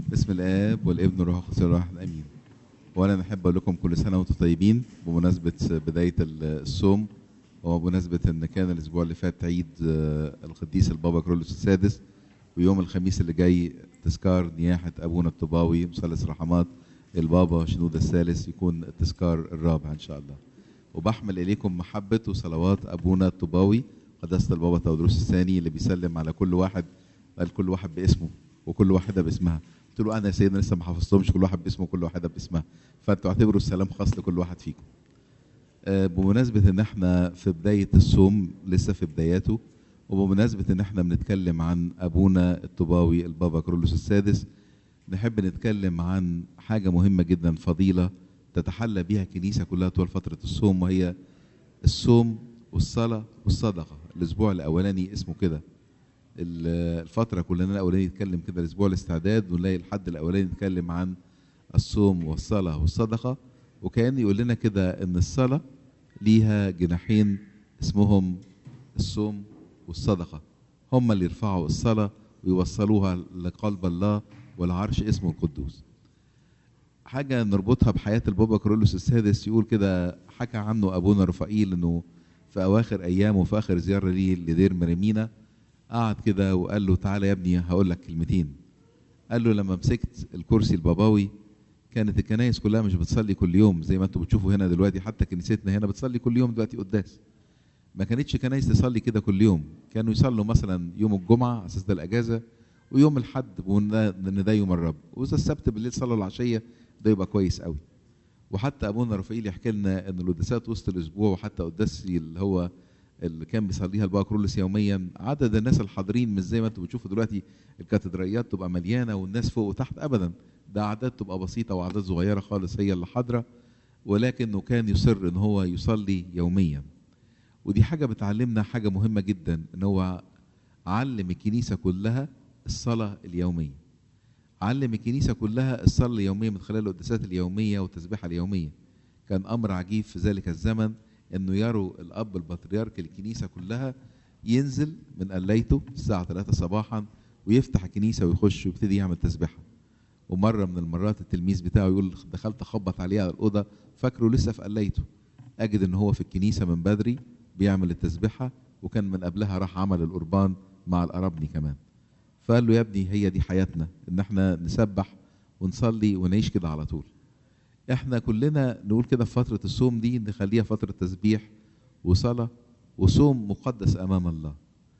باسم الاب والابن والروح القدس الواحد امين وانا نحب اقول لكم كل سنه وانتم طيبين بمناسبه بدايه الصوم وبمناسبه ان كان الاسبوع اللي فات عيد آه، القديس البابا كرولوس السادس ويوم الخميس اللي جاي تذكار نياحه ابونا الطباوي مثلث الرحمات البابا شنودة الثالث يكون التذكار الرابع ان شاء الله وبحمل اليكم محبه وصلوات ابونا الطباوي قداسه البابا تودروس الثاني اللي بيسلم على كل واحد قال كل واحد باسمه وكل واحده باسمها قلت له انا يا سيدنا لسه ما حفظتهمش كل واحد باسمه وكل واحده باسمها فانتوا اعتبروا السلام خاص لكل واحد فيكم آه، بمناسبة ان احنا في بداية الصوم لسه في بداياته وبمناسبة ان احنا بنتكلم عن ابونا الطباوي البابا كرولوس السادس نحب نتكلم عن حاجة مهمة جدا فضيلة تتحلى بها الكنيسة كلها طول فترة الصوم وهي الصوم والصلاة والصدقة الاسبوع الاولاني اسمه كده ال- الفترة كلنا الاولاني نتكلم كده الاسبوع الاستعداد ونلاقي الحد الاولاني نتكلم عن الصوم والصلاة والصدقة وكان يقول لنا كده ان الصلاة ليها جناحين اسمهم الصوم والصدقة هم اللي يرفعوا الصلاة ويوصلوها لقلب الله والعرش اسمه القدوس حاجة نربطها بحياة البابا كرولوس السادس يقول كده حكى عنه أبونا رفائيل إنه في أواخر أيامه في آخر زيارة ليه لدير مريمينا قعد كده وقال له تعالى يا ابني هقول لك كلمتين قال له لما مسكت الكرسي الباباوي كانت الكنايس كلها مش بتصلي كل يوم زي ما انتم بتشوفوا هنا دلوقتي حتى كنيستنا هنا بتصلي كل يوم دلوقتي قداس ما كانتش كنايس تصلي كده كل يوم كانوا يصلوا مثلا يوم الجمعة على اساس ده الاجازة ويوم الحد وان ده ان ده يوم الرب واذا السبت بالليل صلوا العشية ده يبقى كويس قوي وحتى ابونا رفائيل يحكي لنا ان القداسات وسط الاسبوع وحتى قداس اللي هو اللي كان بيصليها البابا كرولوس يوميا عدد الناس الحاضرين مش زي ما انتم بتشوفوا دلوقتي الكاتدرائيات تبقى مليانه والناس فوق وتحت ابدا ده اعداد تبقى بسيطه واعداد صغيره خالص هي اللي حاضره ولكنه كان يصر ان هو يصلي يوميا ودي حاجه بتعلمنا حاجه مهمه جدا ان هو علم الكنيسه كلها الصلاه اليوميه علم الكنيسه كلها الصلاه اليوميه من خلال القداسات اليوميه والتسبيحه اليوميه كان امر عجيب في ذلك الزمن انه يروا الاب البطريرك الكنيسه كلها ينزل من قليته الساعه 3 صباحا ويفتح الكنيسه ويخش ويبتدي يعمل تسبيحه ومره من المرات التلميذ بتاعه يقول دخلت اخبط عليه على الاوضه فاكره لسه في قليته اجد ان هو في الكنيسه من بدري بيعمل التسبيحه وكان من قبلها راح عمل القربان مع القرابني كمان فقال له يا ابني هي دي حياتنا ان احنا نسبح ونصلي ونعيش كده على طول احنا كلنا نقول كده في فتره الصوم دي نخليها فتره تسبيح وصلاه وصوم مقدس امام الله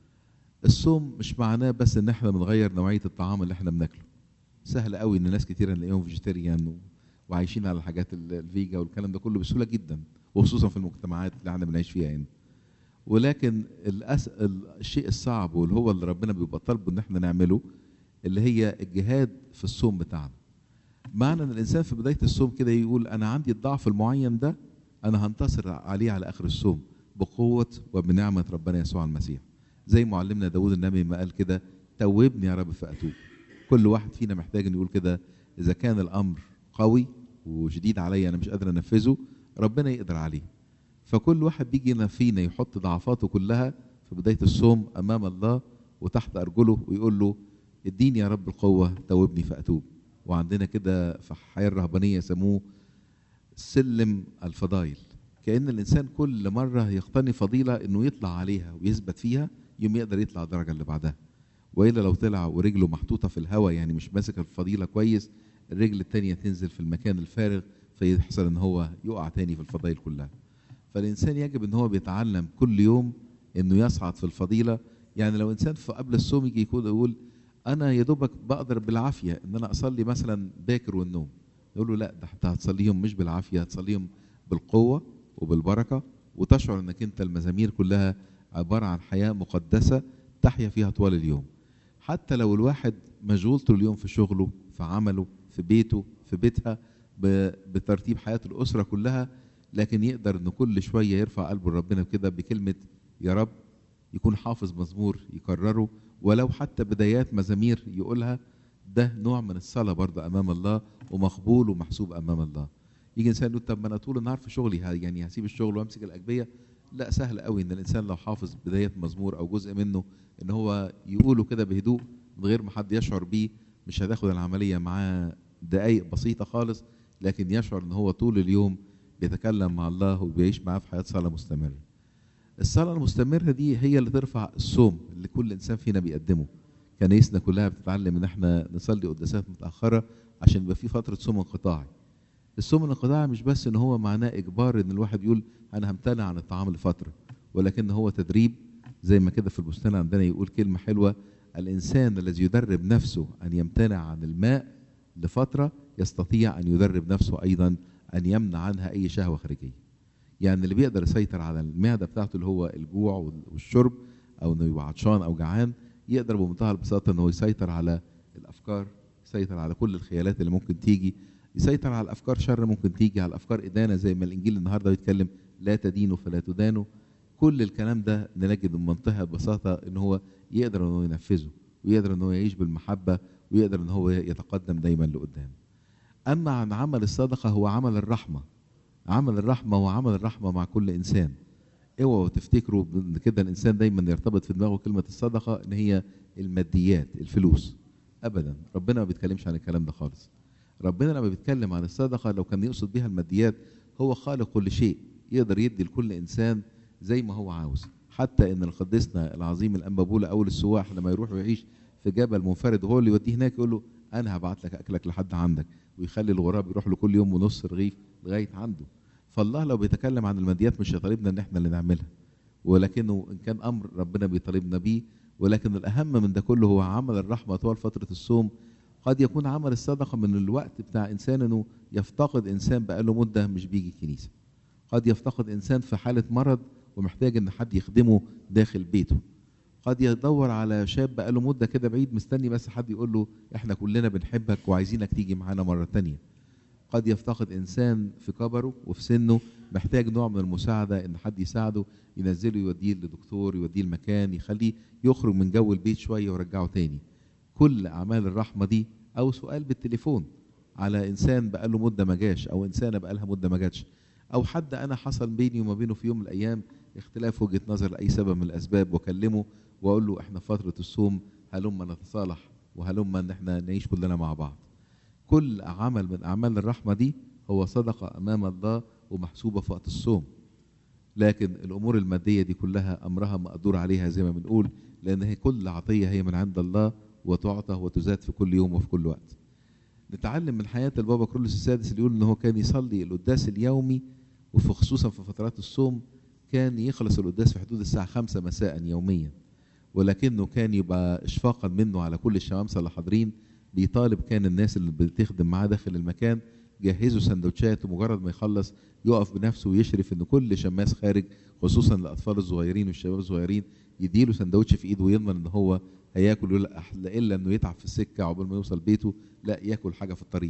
الصوم مش معناه بس ان احنا بنغير نوعيه الطعام اللي احنا بناكله سهل قوي ان ناس كتير نلاقيهم فيجيتيريان و... وعايشين على الحاجات ال- الفيجا والكلام ده كله بسهوله جدا وخصوصا في المجتمعات اللي احنا بنعيش فيها هنا ولكن الأس... ال- الشيء الصعب واللي هو اللي ربنا بيبقى طالبه ان احنا نعمله اللي هي الجهاد في الصوم بتاعنا معنى ان الانسان في بدايه الصوم كده يقول انا عندي الضعف المعين ده انا هنتصر عليه على اخر الصوم بقوه وبنعمه ربنا يسوع المسيح زي معلمنا داود النبي ما قال كده توبني يا رب فاتوب كل واحد فينا محتاج ان يقول كده اذا كان الامر قوي وشديد عليا انا مش قادر انفذه ربنا يقدر عليه فكل واحد بيجي هنا فينا يحط ضعفاته كلها في بدايه الصوم امام الله وتحت ارجله ويقول له اديني يا رب القوه توبني فاتوب وعندنا كده في الحياه الرهبانيه يسموه سلم الفضائل كأن الإنسان كل مرة يقتني فضيلة إنه يطلع عليها ويثبت فيها يوم يقدر يطلع الدرجة اللي بعدها وإلا لو طلع ورجله محطوطة في الهواء يعني مش ماسك الفضيلة كويس الرجل التانية تنزل في المكان الفارغ فيحصل إن هو يقع تاني في الفضائل كلها فالإنسان يجب إن هو بيتعلم كل يوم إنه يصعد في الفضيلة يعني لو إنسان في قبل الصوم يجي يكون يقول أنا يا دوبك بقدر بالعافية إن أنا أصلي مثلا باكر والنوم يقول له لا ده انت هتصليهم مش بالعافيه هتصليهم بالقوه وبالبركه وتشعر انك انت المزامير كلها عباره عن حياه مقدسه تحيا فيها طوال اليوم حتى لو الواحد مشغول طول اليوم في شغله في عمله في بيته في بيتها ب- بترتيب حياه الاسره كلها لكن يقدر ان كل شويه يرفع قلبه لربنا كده بكلمه يا رب يكون حافظ مزمور يكرره ولو حتى بدايات مزامير يقولها ده نوع من الصلاه برضه امام الله ومقبول ومحسوب امام الله يجي انسان يقول طب ما انا طول النهار في شغلي ه- يعني هسيب الشغل وامسك الاجبيه لا سهل قوي ان الانسان لو حافظ بدايه مزمور او جزء منه ان هو يقوله كده بهدوء من غير ما حد يشعر بيه مش هتاخد العمليه معاه دقايق بسيطه خالص لكن يشعر ان هو طول اليوم بيتكلم مع الله وبيعيش معاه في حياه صلاه مستمره الصلاه المستمره دي هي اللي ترفع الصوم اللي كل انسان فينا بيقدمه كنايسنا كلها بتتعلم ان احنا نصلي قداسات متاخره عشان يبقى في فتره صوم انقطاعي الصوم الانقطاعي مش بس ان هو معناه اجبار ان الواحد يقول انا همتنع عن الطعام لفتره ولكن هو تدريب زي ما كده في البستان عندنا يقول كلمه حلوه الانسان الذي يدرب نفسه ان يمتنع عن الماء لفتره يستطيع ان يدرب نفسه ايضا ان يمنع عنها اي شهوه خارجيه يعني اللي بيقدر يسيطر على المعده بتاعته اللي هو الجوع والشرب او انه يبقى عطشان او جعان يقدر بمنتهى البساطه انه يسيطر على الافكار يسيطر على كل الخيالات اللي ممكن تيجي يسيطر على افكار شر ممكن تيجي على افكار ادانه زي ما الانجيل النهارده بيتكلم لا تدينوا فلا تدانوا كل الكلام ده نجد بمنتهى البساطه ان هو يقدر انه ينفذه ويقدر انه يعيش بالمحبه ويقدر ان هو يتقدم دايما لقدام اما عن عمل الصدقه هو عمل الرحمه عمل الرحمه هو عمل الرحمه مع كل انسان اوعوا تفتكروا ان كده الانسان دايما يرتبط في دماغه كلمه الصدقه ان هي الماديات الفلوس ابدا ربنا ما بيتكلمش عن الكلام ده خالص ربنا لما بيتكلم عن الصدقه لو كان يقصد بها الماديات هو خالق كل شيء يقدر يدي لكل انسان زي ما هو عاوز حتى ان القديسنا العظيم الانبابوله اول السواح لما يروح ويعيش في جبل منفرد وهو اللي يوديه هناك يقول له انا هبعت لك اكلك لحد عندك ويخلي الغراب يروح له كل يوم ونص رغيف لغايه عنده فالله لو بيتكلم عن الماديات مش هيطالبنا ان احنا اللي نعملها ولكنه ان كان امر ربنا بيطالبنا بيه ولكن الاهم من ده كله هو عمل الرحمه طوال فتره الصوم قد يكون عمل الصدقه من الوقت بتاع انسان انه يفتقد انسان بقاله مده مش بيجي الكنيسه قد يفتقد انسان في حاله مرض ومحتاج ان حد يخدمه داخل بيته قد يدور على شاب بقاله مده كده بعيد مستني بس حد يقول له احنا كلنا بنحبك وعايزينك تيجي معانا مره تانية قد يفتقد انسان في كبره وفي سنه محتاج نوع من المساعده ان حد يساعده ينزله يوديه لدكتور يوديه المكان يخليه يخرج من جو البيت شويه ويرجعه تاني كل اعمال الرحمه دي او سؤال بالتليفون على انسان بقاله مده ما جاش او انسانه بقالها مده ما جاتش او حد انا حصل بيني وما بينه في يوم من الايام اختلاف وجهه نظر لاي سبب من الاسباب واكلمه واقول له احنا في فتره الصوم هلما نتصالح وهلما ان احنا نعيش كلنا مع بعض كل عمل من اعمال الرحمه دي هو صدقه امام الله ومحسوبه في وقت الصوم لكن الامور الماديه دي كلها امرها مقدور عليها زي ما بنقول لان هي كل عطيه هي من عند الله وتعطى وتزاد في كل يوم وفي كل وقت نتعلم من حياه البابا كرولوس السادس اللي يقول ان هو كان يصلي القداس اليومي وفي خصوصا في فترات الصوم كان يخلص القداس في حدود الساعه خمسة مساء يوميا ولكنه كان يبقى اشفاقا منه على كل الشمامسه اللي حاضرين بيطالب كان الناس اللي بتخدم معاه داخل المكان جهزوا سندوتشات ومجرد ما يخلص يقف بنفسه ويشرف ان كل شماس خارج خصوصا الاطفال الصغيرين والشباب الصغيرين يديله سندوتش في ايده ويضمن ان هو هياكل ولا الا انه يتعب في السكه عقبال ما يوصل بيته لا ياكل حاجه في الطريق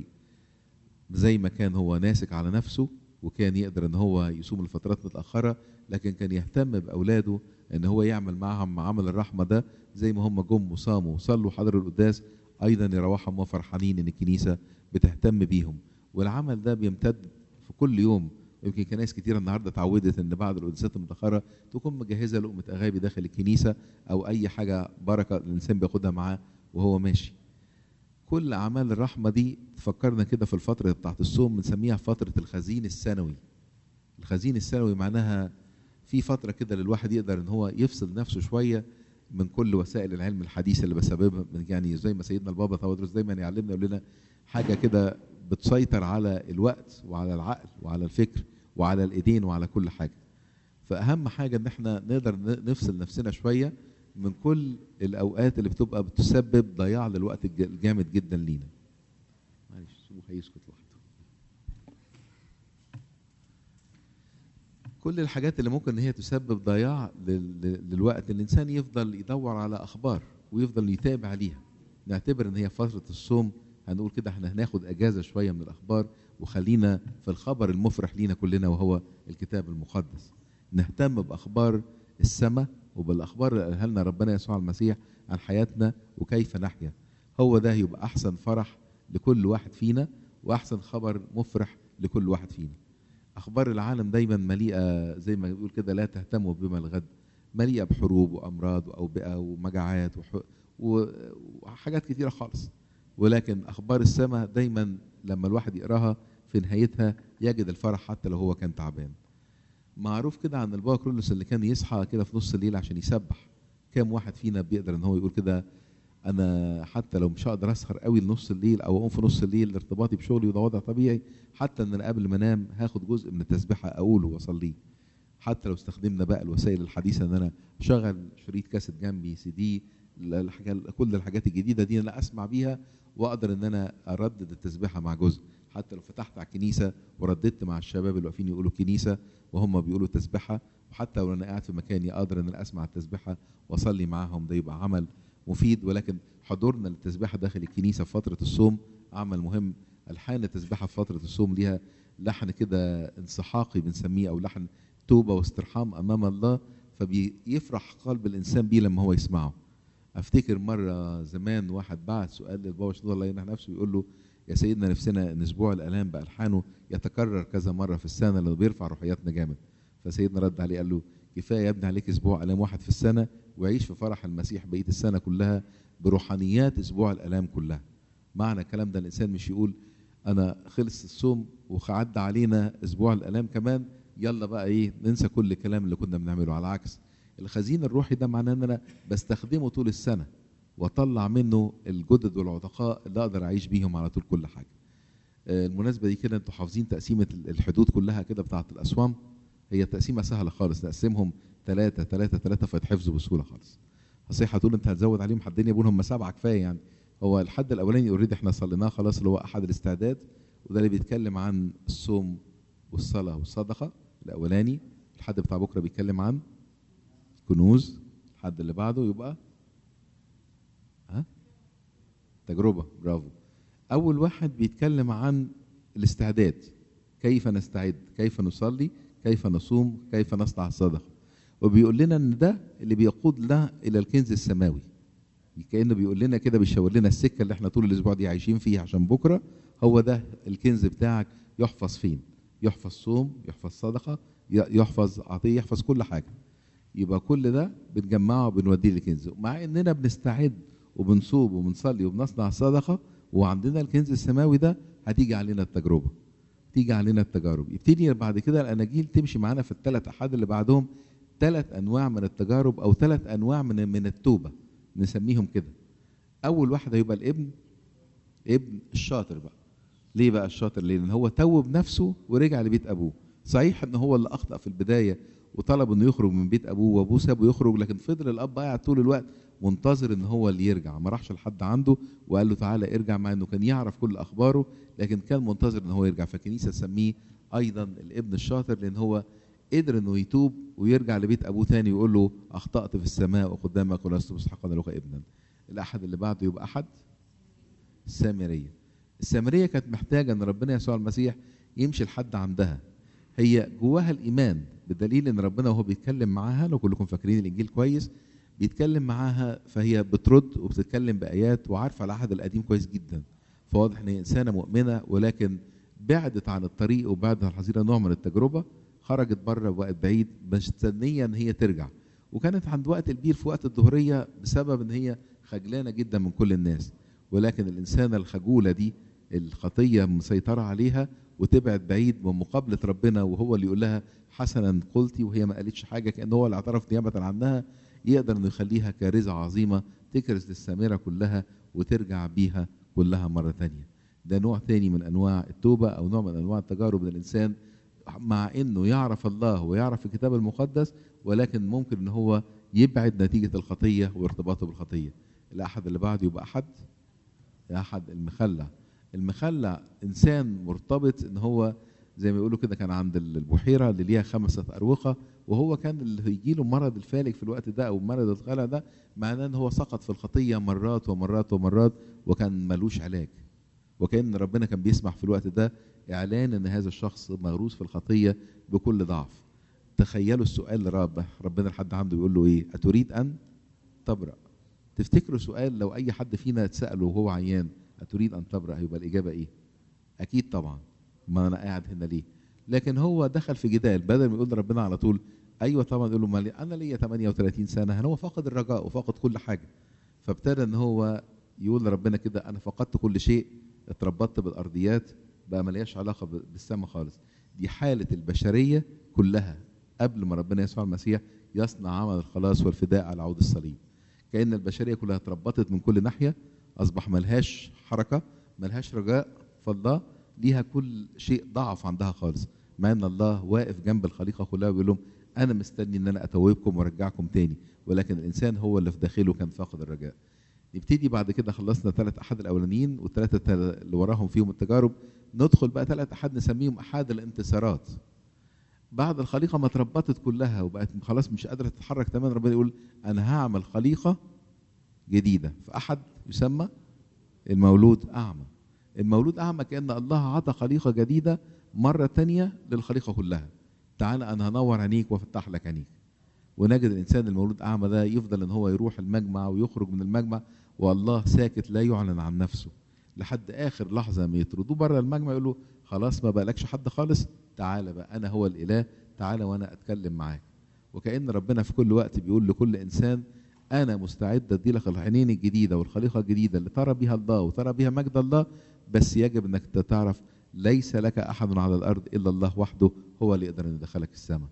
زي ما كان هو ناسك على نفسه وكان يقدر ان هو يصوم الفترات متاخره لكن كان يهتم باولاده ان هو يعمل معهم عمل الرحمه ده زي ما هم جم وصاموا وصلوا حضروا القداس ايضا يروحوا هم فرحانين ان الكنيسه بتهتم بيهم والعمل ده بيمتد في كل يوم يمكن كنايس كتيره النهارده اتعودت ان بعد القداسات المتاخره تكون مجهزه لقمه اغابي داخل الكنيسه او اي حاجه بركه الانسان بياخدها معاه وهو ماشي كل اعمال الرحمه دي تفكرنا كده في الفتره بتاعت الصوم بنسميها فتره الخزين السنوي الخزين السنوي معناها في فتره كده للواحد يقدر ان هو يفصل نفسه شويه من كل وسائل العلم الحديثه اللي بسببها يعني زي ما سيدنا البابا ثوادرس دايما يعلمنا يقول لنا حاجه كده بتسيطر على الوقت وعلى العقل وعلى الفكر وعلى الايدين وعلى كل حاجه فاهم حاجه ان احنا نقدر نفصل نفسنا شويه من كل الاوقات اللي بتبقى بتسبب ضياع للوقت الجامد جدا لينا معلش سيبوه هيسكت لوحده كل الحاجات اللي ممكن ان هي تسبب ضياع للوقت الانسان يفضل يدور على اخبار ويفضل يتابع ليها نعتبر ان هي فتره الصوم هنقول كده احنا هناخد اجازه شويه من الاخبار وخلينا في الخبر المفرح لينا كلنا وهو الكتاب المقدس نهتم باخبار السماء وبالاخبار اللي قالها لنا ربنا يسوع المسيح عن حياتنا وكيف نحيا هو ده يبقى احسن فرح لكل واحد فينا واحسن خبر مفرح لكل واحد فينا اخبار العالم دايما مليئه زي ما بيقول كده لا تهتموا بما الغد مليئه بحروب وامراض واوبئه ومجاعات وح... وحاجات كتيره خالص ولكن اخبار السماء دايما لما الواحد يقراها في نهايتها يجد الفرح حتى لو هو كان تعبان معروف كده عن البابا كرولوس اللي كان يصحى كده في نص الليل عشان يسبح كام واحد فينا بيقدر ان هو يقول كده انا حتى لو مش هقدر اسهر قوي لنص الليل او اقوم في نص الليل ارتباطي بشغلي وده وضع طبيعي حتى ان انا قبل ما انام هاخد جزء من التسبيحه اقوله واصليه حتى لو استخدمنا بقى الوسائل الحديثه ان انا اشغل شريط كاسيت جنبي سي دي الحاجة كل الحاجات الجديده دي انا اسمع بيها واقدر ان انا اردد التسبيحه مع جزء حتى لو فتحت على الكنيسه ورددت مع الشباب اللي واقفين يقولوا كنيسه وهم بيقولوا تسبيحه وحتى لو انا قاعد في مكاني اقدر ان انا اسمع التسبيحه واصلي معاهم ده يبقى عمل مفيد ولكن حضورنا للتسبيحه داخل الكنيسه في فتره الصوم عمل مهم الحان التسبيحه في فتره الصوم ليها لحن كده انسحاقي بنسميه او لحن توبه واسترحام امام الله فبيفرح قلب الانسان بيه لما هو يسمعه افتكر مره زمان واحد بعت سؤال للبابا شنودة الله ينح نفسه بيقول له يا سيدنا نفسنا ان اسبوع الالام بالحانه يتكرر كذا مره في السنه لانه بيرفع روحياتنا جامد فسيدنا رد عليه قال له كفايه يا ابني عليك اسبوع الام واحد في السنه وعيش في فرح المسيح بقيه السنه كلها بروحانيات اسبوع الالام كلها معنى الكلام ده الانسان مش يقول انا خلص الصوم وعدى علينا اسبوع الالام كمان يلا بقى ايه ننسى كل الكلام اللي كنا بنعمله على العكس الخزين الروحي ده معناه ان انا بستخدمه طول السنه واطلع منه الجدد والعتقاء اللي اقدر اعيش بيهم على طول كل حاجه المناسبه دي كده انتوا حافظين تقسيمه الحدود كلها كده بتاعه الاسوام هي تقسيمه سهله خالص نقسمهم ثلاثه ثلاثه ثلاثه فيتحفظوا بسهوله خالص صحيح هتقول انت هتزود عليهم حدين يقول هم سبعه كفايه يعني هو الحد الاولاني اوريدي احنا صليناه خلاص اللي هو احد الاستعداد وده اللي بيتكلم عن الصوم والصلاه والصدقه الاولاني الحد بتاع بكره بيتكلم عن كنوز الحد اللي بعده يبقى ها تجربه برافو اول واحد بيتكلم عن الاستعداد كيف نستعد كيف نصلي كيف نصوم كيف نصنع الصدقه وبيقول لنا ان ده اللي بيقود لنا الى الكنز السماوي كانه بيقول لنا كده بيشاور لنا السكه اللي احنا طول الاسبوع دي عايشين فيها عشان بكره هو ده الكنز بتاعك يحفظ فين يحفظ صوم يحفظ صدقه يحفظ عطيه يحفظ كل حاجه يبقى كل ده بنجمعه وبنوديه للكنز مع اننا بنستعد وبنصوم وبنصلي وبنصنع صدقه وعندنا الكنز السماوي ده هتيجي علينا التجربه تيجي علينا التجارب يبتدي بعد كده الاناجيل تمشي معانا في الثلاث احاد اللي بعدهم ثلاث انواع من التجارب او ثلاث انواع من من التوبه نسميهم كده اول واحد هيبقى الابن ابن الشاطر بقى ليه بقى الشاطر ليه لان هو توب نفسه ورجع لبيت ابوه صحيح ان هو اللي اخطا في البدايه وطلب انه يخرج من بيت ابوه وابوه سابه يخرج لكن فضل الاب قاعد طول الوقت منتظر ان هو اللي يرجع ما راحش لحد عنده وقال له تعالى ارجع مع انه كان يعرف كل اخباره لكن كان منتظر ان هو يرجع فالكنيسه تسميه ايضا الابن الشاطر لان هو قدر انه يتوب ويرجع لبيت ابوه تاني ويقول له اخطات في السماء وقدامك ولست مستحقا لك ابنا الاحد اللي بعده يبقى احد السامريه السامريه كانت محتاجه ان ربنا يسوع المسيح يمشي لحد عندها هي جواها الايمان بدليل ان ربنا وهو بيتكلم معاها لو كلكم فاكرين الانجيل كويس بيتكلم معاها فهي بترد وبتتكلم بايات وعارفه العهد القديم كويس جدا فواضح ان هي انسانه مؤمنه ولكن بعدت عن الطريق وبعدت عن الحظيره نوع من التجربه خرجت بره وبقت بعيد مستنيه ان هي ترجع وكانت عند وقت البير في وقت الظهريه بسبب ان هي خجلانه جدا من كل الناس ولكن الانسانه الخجوله دي الخطيه مسيطره عليها وتبعد بعيد من مقابله ربنا وهو اللي يقول لها حسنا قلتي وهي ما قالتش حاجه كان هو اللي اعترف نيابه عنها يقدر انه يخليها كارثه عظيمه تكرز للسامره كلها وترجع بيها كلها مره ثانيه ده نوع ثاني من انواع التوبه او نوع من انواع التجارب من الانسان مع انه يعرف الله ويعرف الكتاب المقدس ولكن ممكن ان هو يبعد نتيجه الخطيه وارتباطه بالخطيه الاحد اللي بعده يبقى احد احد المخلع المخلع انسان مرتبط ان هو زي ما يقولوا كده كان عند البحيره اللي ليها خمسه اروقه وهو كان اللي هيجي له مرض الفالج في الوقت ده او مرض الخلع ده معناه ان هو سقط في الخطيه مرات ومرات ومرات وكان ملوش علاج وكان ربنا كان بيسمح في الوقت ده اعلان ان هذا الشخص مغروس في الخطيه بكل ضعف تخيلوا السؤال لرب ربنا لحد عنده بيقول له ايه اتريد ان تبرأ تفتكروا سؤال لو اي حد فينا اتساله وهو عيان اتريد ان تبرأ هيبقى الاجابه ايه اكيد طبعا ما انا قاعد هنا ليه لكن هو دخل في جدال بدل ما يقول لربنا على طول ايوه طبعا يقول له مالي انا ليا 38 سنه هو فاقد الرجاء وفاقد كل حاجه فابتدى ان هو يقول لربنا كده انا فقدت كل شيء اتربطت بالارضيات بقى ملياش علاقه ب- بالسماء خالص دي حاله البشريه كلها قبل ما ربنا يسوع المسيح يصنع عمل الخلاص والفداء على عود الصليب كأن البشرية كلها اتربطت من كل ناحية أصبح ملهاش حركة ملهاش رجاء فالله ليها كل شيء ضعف عندها خالص مع ان الله واقف جنب الخليقة كلها ويقول لهم انا مستني ان انا اتوبكم وارجعكم تاني ولكن الانسان هو اللي في داخله كان فاقد الرجاء نبتدي بعد كده خلصنا ثلاث احاد الاولانيين والثلاثه اللي وراهم فيهم التجارب ندخل بقى ثلاث احاد نسميهم احاد الانتصارات بعد الخليقه ما اتربطت كلها وبقت خلاص مش قادره تتحرك تماما ربنا يقول انا هعمل خليقه جديده فاحد يسمى المولود اعمى المولود اعمى كان الله عطى خليقه جديده مره تانية للخليقه كلها تعال انا هنور عينيك وافتح لك عينيك ونجد الانسان المولود اعمى ده يفضل ان هو يروح المجمع ويخرج من المجمع والله ساكت لا يعلن عن نفسه لحد اخر لحظه ما يطردوه بره المجمع يقول له خلاص ما بقالكش حد خالص تعالى بقى انا هو الاله تعالى وانا اتكلم معاك وكأن ربنا في كل وقت بيقول لكل انسان انا مستعد ادي لك العينين الجديده والخليقه الجديده اللي ترى بها الله وترى بها مجد الله بس يجب انك تعرف ليس لك احد على الارض الا الله وحده هو اللي يقدر ان يدخلك السماء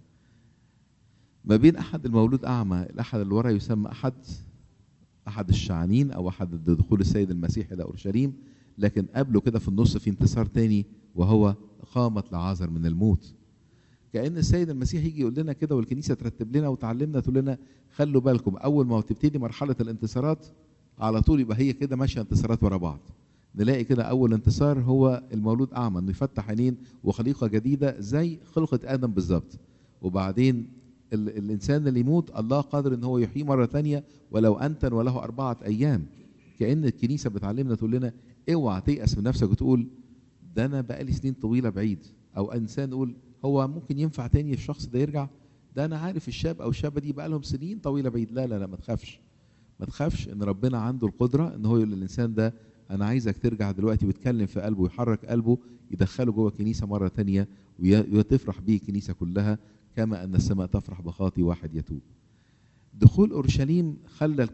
ما بين احد المولود اعمى الاحد اللي ورا يسمى احد احد الشعانين او احد دخول السيد المسيح الى اورشليم لكن قبله كده في النص في انتصار تاني وهو قامة لعازر من الموت كأن السيد المسيح يجي يقول لنا كده والكنيسة ترتب لنا وتعلمنا تقول لنا خلوا بالكم أول ما تبتدي مرحلة الانتصارات على طول يبقى هي كده ماشية انتصارات ورا بعض نلاقي كده أول انتصار هو المولود أعمى إنه يفتح عينين وخليقة جديدة زي خلقة آدم بالظبط وبعدين ال الإنسان اللي يموت الله قادر إن هو يحييه مرة تانية ولو أنتن وله أربعة أيام كأن الكنيسة بتعلمنا تقول لنا اوعى تيأس من نفسك وتقول ده انا بقالي سنين طويله بعيد او انسان يقول هو ممكن ينفع تاني الشخص ده يرجع ده انا عارف الشاب او الشابه دي بقى لهم سنين طويله بعيد لا لا لا ما تخافش ما تخافش ان ربنا عنده القدره ان هو يقول للانسان ده انا عايزك ترجع دلوقتي ويتكلم في قلبه ويحرك قلبه يدخله جوه الكنيسه مره تانية وتفرح بيه الكنيسه كلها كما ان السماء تفرح بخاطي واحد يتوب دخول اورشليم خلى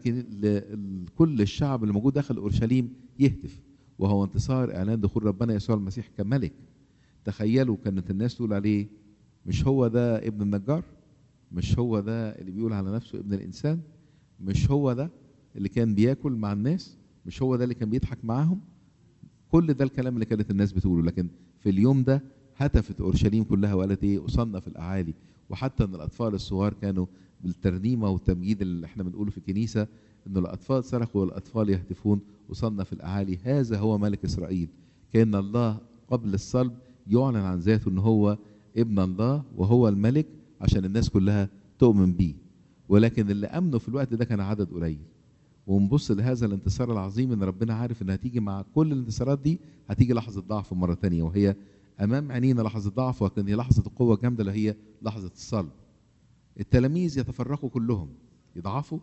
كل الشعب اللي موجود داخل اورشليم يهتف وهو انتصار اعلان دخول ربنا يسوع المسيح كملك تخيلوا كانت الناس تقول عليه مش هو ده ابن النجار مش هو ده اللي بيقول على نفسه ابن الانسان مش هو ده اللي كان بياكل مع الناس مش هو ده اللي كان بيضحك معاهم كل ده الكلام اللي كانت الناس بتقوله لكن في اليوم ده هتفت اورشليم كلها وقالت ايه وصلنا في الاعالي وحتى ان الاطفال الصغار كانوا بالترنيمه والتمجيد اللي احنا بنقوله في الكنيسه ان الاطفال صرخوا والاطفال يهتفون وصلنا في الاعالي هذا هو ملك اسرائيل كان الله قبل الصلب يعلن عن ذاته ان هو ابن الله وهو الملك عشان الناس كلها تؤمن بيه ولكن اللي امنوا في الوقت ده كان عدد قليل ونبص لهذا الانتصار العظيم ان ربنا عارف انها هتيجي مع كل الانتصارات دي هتيجي لحظه ضعف مره تانية وهي امام عينينا لحظه ضعف ولكن هي لحظه القوه الجامده اللي هي لحظه الصلب التلاميذ يتفرقوا كلهم يضعفوا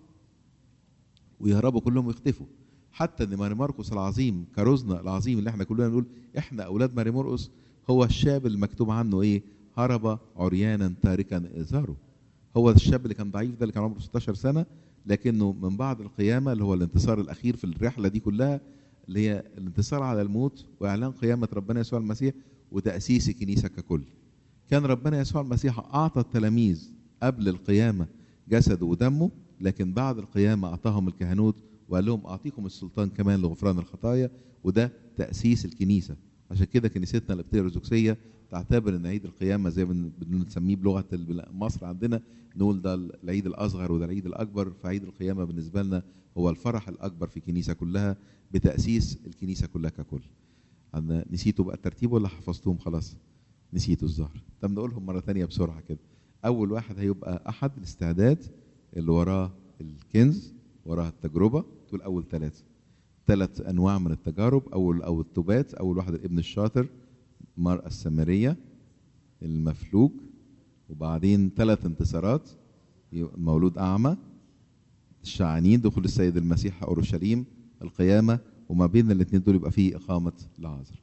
ويهربوا كلهم ويختفوا حتى ان ماري مرقس العظيم كروزنا العظيم اللي احنا كلنا نقول احنا اولاد ماري مرقس هو الشاب اللي مكتوب عنه ايه هرب عريانا تاركا ازاره هو الشاب اللي كان ضعيف ده اللي كان عمره 16 سنه لكنه من بعد القيامه اللي هو الانتصار الاخير في الرحله دي كلها اللي هي الانتصار على الموت واعلان قيامه ربنا يسوع المسيح وتاسيس الكنيسه ككل كان ربنا يسوع المسيح اعطى التلاميذ قبل القيامه جسده ودمه لكن بعد القيامه اعطاهم الكهنوت وقال لهم اعطيكم السلطان كمان لغفران الخطايا وده تاسيس الكنيسه عشان كده كنيستنا القبطيه الارثوذكسيه تعتبر ان عيد القيامه زي ما بنسميه بلغه مصر عندنا نقول ده العيد الاصغر وده العيد الاكبر فعيد القيامه بالنسبه لنا هو الفرح الاكبر في الكنيسه كلها بتاسيس الكنيسه كلها ككل. أنا نسيتوا بقى الترتيب ولا حفظتوهم خلاص؟ نسيتوا الظهر. طب نقولهم مره ثانيه بسرعه كده. اول واحد هيبقى احد الاستعداد اللي وراه الكنز وراها التجربه دول اول ثلاثه. ثلاث انواع من التجارب اول او التوبات اول واحد الابن الشاطر المراه السامريه المفلوج وبعدين ثلاث انتصارات مولود اعمى الشعانين دخول السيد المسيح اورشليم القيامه وما بين الاثنين دول يبقى فيه اقامه العازر.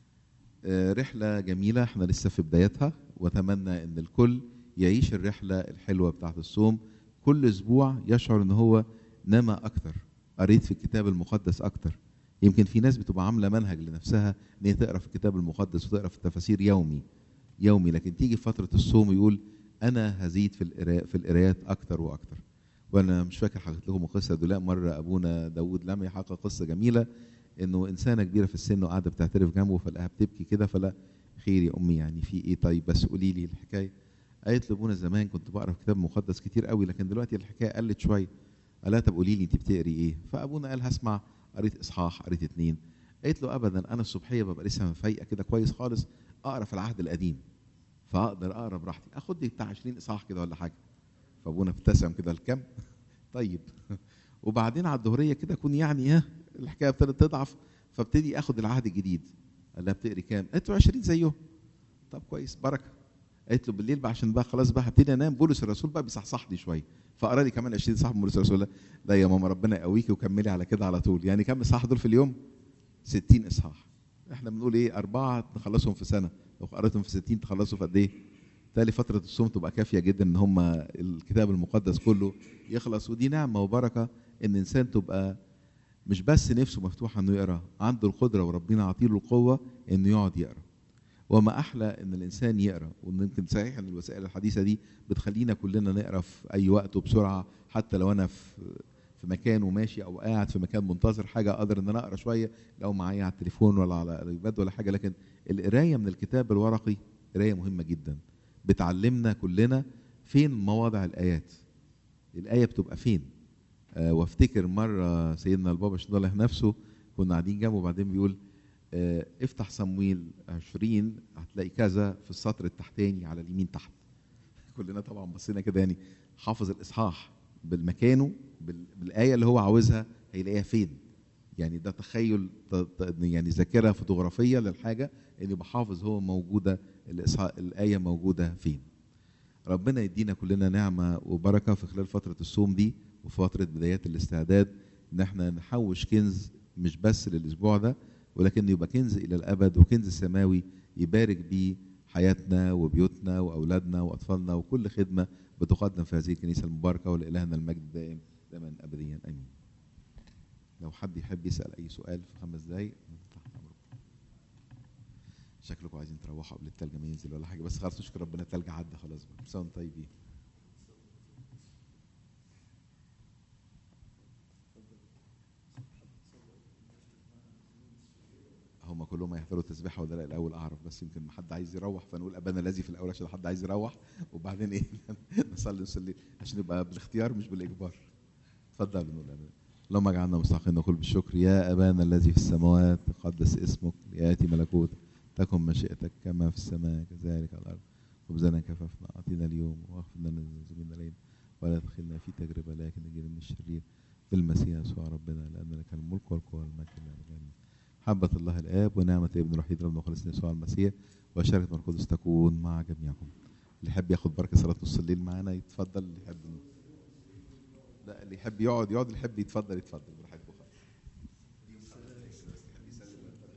رحله جميله احنا لسه في بدايتها واتمنى ان الكل يعيش الرحله الحلوه بتاعت الصوم كل اسبوع يشعر ان هو نما اكتر قريت في الكتاب المقدس اكتر يمكن في ناس بتبقى عامله منهج لنفسها ان هي تقرا في الكتاب المقدس وتقرا في التفاسير يومي يومي لكن تيجي في فتره الصوم يقول انا هزيد في القراء في القرايات اكتر واكتر وانا مش فاكر حكيت لكم القصه دي لا مره ابونا داوود لم يحقق قصه جميله انه انسانه كبيره في السن وقاعده بتعترف جنبه فلقاها بتبكي كده فلا خير يا امي يعني في ايه طيب بس قولي لي الحكايه قالت له ابونا زمان كنت بقرا في كتاب مقدس كتير قوي لكن دلوقتي الحكايه قلت شويه قال لها طب قولي لي انت بتقري ايه فابونا قال هسمع قريت اصحاح قريت اتنين قالت له ابدا انا الصبحيه ببقى لسه فايقه كده كويس خالص اقرا في العهد القديم فاقدر اقرا براحتي اخد لي بتاع 20 اصحاح كده ولا حاجه فابونا ابتسم كده الكم طيب وبعدين على الظهريه كده اكون يعني ها الحكايه ابتدت تضعف فابتدي اخد العهد الجديد قال لها بتقري كام؟ قالت له 20 زيه طب كويس بركه قالت له بالليل بقى عشان بقى خلاص بقى هبتدي انام بولس الرسول بقى بيصحصحني شويه فقرا لي كمان 20 صح من بولس الرسول لا يا ماما ربنا يقويكي وكملي على كده على طول يعني كم اصحاح دول في اليوم 60 اصحاح احنا بنقول ايه اربعه نخلصهم في سنه لو قريتهم في 60 تخلصوا في قد ايه بالتالي فترة الصوم تبقى كافية جدا ان هم الكتاب المقدس كله يخلص ودي نعمة وبركة ان انسان تبقى مش بس نفسه مفتوحة انه يقرا عنده القدرة وربنا عطيله القوة انه يقعد يقرا وما احلى ان الانسان يقرا ويمكن صحيح ان الوسائل الحديثة دي بتخلينا كلنا نقرا في اي وقت وبسرعة حتى لو انا في في مكان وماشي او قاعد في مكان منتظر حاجه اقدر ان انا اقرا شويه لو معايا على التليفون ولا على الايباد ولا حاجه لكن القرايه من الكتاب الورقي قرايه مهمه جدا بتعلمنا كلنا فين مواضع الايات الايه بتبقى فين آه وافتكر مره سيدنا البابا شنوله نفسه كنا قاعدين جنبه وبعدين بيقول آه افتح صمويل 20 هتلاقي كذا في السطر التحتاني على اليمين تحت كلنا طبعا بصينا كده يعني حافظ الاصحاح بالمكانه بالايه اللي هو عاوزها هيلاقيها فين يعني ده تخيل يعني ذاكره فوتوغرافيه للحاجه ان يبقى حافظ هو موجوده الايه موجوده فين ربنا يدينا كلنا نعمه وبركه في خلال فتره الصوم دي وفي فتره بدايات الاستعداد ان احنا نحوش كنز مش بس للاسبوع ده ولكن يبقى كنز الى الابد وكنز سماوي يبارك بيه حياتنا وبيوتنا واولادنا واطفالنا وكل خدمه بتقدم في هذه الكنيسه المباركه ولالهنا المجد دائم دائما ابديا امين. لو حد يحب يسال اي سؤال في خمس دقائق تحت امركم. شكلكم عايزين تروحوا قبل التلج ما ينزل ولا حاجه بس خلاص نشكر ربنا التلج عدى خلاص بقى سنه طيبين. هم كلهم هيحضروا التسبيحه ولا لا الاول اعرف بس يمكن حد عايز يروح فنقول ابانا الذي في الاول عشان حد عايز يروح وبعدين ايه نصلي نصلي عشان يبقى بالاختيار مش بالاجبار اتفضلوا نقول امين اللهم اجعلنا مستحقين نقول بالشكر يا ابانا الذي في السماوات تقدس اسمك لياتي ملكوتك تكن مشيئتك كما في السماء كذلك على الارض خبزنا كففنا اعطينا اليوم واغفر لنا ذنوبنا الينا ولا تدخلنا في تجربه لكن نجينا من الشرير بالمسيح يسوع ربنا لان لك الملك والقوه والمجد الى محبة الله الآب ونعمة ابن الوحيد ربنا وخلصنا يسوع المسيح وشركة القدس تكون مع جميعكم. اللي يحب ياخد بركة صلاة نص الليل معانا يتفضل اللي يحب لا اللي يحب يقعد يقعد اللي يحب يتفضل يتفضل